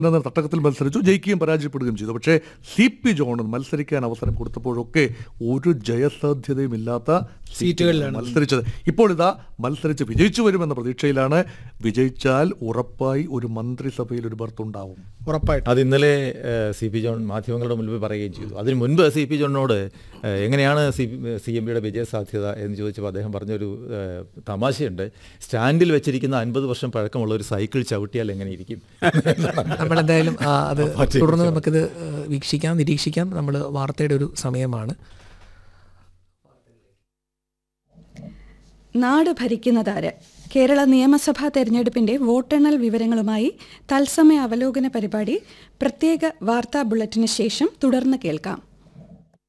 എന്ന തട്ടകത്തിൽ മത്സരിച്ചു ജയിക്കുകയും പരാജയപ്പെടുകയും ചെയ്തു പക്ഷേ സി പി ജോൺ മത്സരിക്കാൻ അവസരം കൊടുത്തപ്പോഴൊക്കെ ഒരു ജയസാധ്യതയും ഇല്ലാത്ത സീറ്റുകളിലാണ് മത്സരിച്ചത് ഇപ്പോൾ ഇതാ മത്സരിച്ച് വിജയിച്ചു വരുമെന്ന പ്രതീക്ഷയിലാണ് വിജയിച്ചാൽ ഉറപ്പായി ഒരു മന്ത്രിസഭയിൽ ഒരു ബർത്തുണ്ടാവും ഉറപ്പായിട്ടും അത് ഇന്നലെ സി പി ജോൺ മാധ്യമങ്ങളുടെ മുൻപിൽ പറയുകയും ചെയ്തു അതിന് മുൻപ് സി പി ജോണിനോട് ഏഹ്, എങ്ങനെയാണ് സി സി എം പിയുടെ വിജയസാധ്യത എന്ന് ചോദിച്ചപ്പോൾ അദ്ദേഹം പറഞ്ഞൊരു ഏഹ്, തമാശയുണ്ട് സ്റ്റാൻഡിൽ വെച്ചിരിക്കുന്ന അൻപത് വർഷം പഴക്കമുള്ള ഒരു സൈക്കിൾ ചവിട്ടിയാൽ എങ്ങനെ ഇരിക്കും നമ്മളെന്തായാലും ആ, അത് പാർട്ടിയെ തുടർന്ന് കുറിച്ച് നമുക്കിത് ഏഹ്, വീക്ഷിക്കാം നിരീക്ഷിക്കാം നമ്മൾ വാർത്തയുടെ ഒരു സമയമാണ് നാട് ഭരിക്കുന്നതാര് കേരള നിയമസഭാ തെരഞ്ഞെടുപ്പിന്റെ വോട്ടെണ്ണൽ വിവരങ്ങളുമായി തത്സമയ അവലോകന പരിപാടി പ്രത്യേക വാർത്താ ബുള്ളറ്റിന് ശേഷം തുടർന്ന് കേൾക്കാം